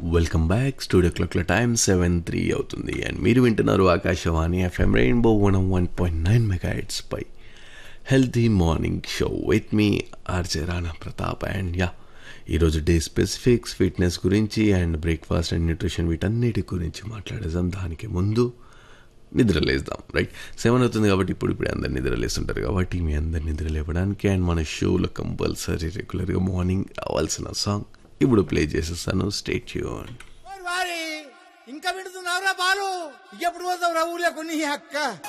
welcome back studio క్లాక్ల time seven three అవుతుంది and మీరు వింటున్నారు Akashvani FM rainbow one one point nine mega పై హెల్తీ మార్నింగ్ షో విత్ మీ RJ Rana Pratap and yeah ఈరోజు డే స్పెసిఫిక్స్ ఫిట్నెస్ గురించి అండ్ బ్రేక్ఫాస్ట్ అండ్ న్యూట్రిషన్ వీటన్నిటి గురించి మాట్లాడేద్దాం దానికి ముందు నిద్ర లేద్దాం రైట్ సెవెన్ అవుతుంది కాబట్టి ఇప్పుడు ఇప్పుడు అందరు నిద్ర లేస్తుంటారు కాబట్టి మీ అందరు నిద్ర లేవడానికి అండ్ మన షోలో కంపల్సరీ రెగ్యులర్గా మార్నింగ్ రావాల్సిన సాంగ్ ఇప్పుడు ప్లే చేసేస్తాను స్టేట్ యూన్ వారి ఇంకా వింటున్నావురా బాలు ఎప్పుడు పోతావు రా ఊర్లో కొన్ని అక్క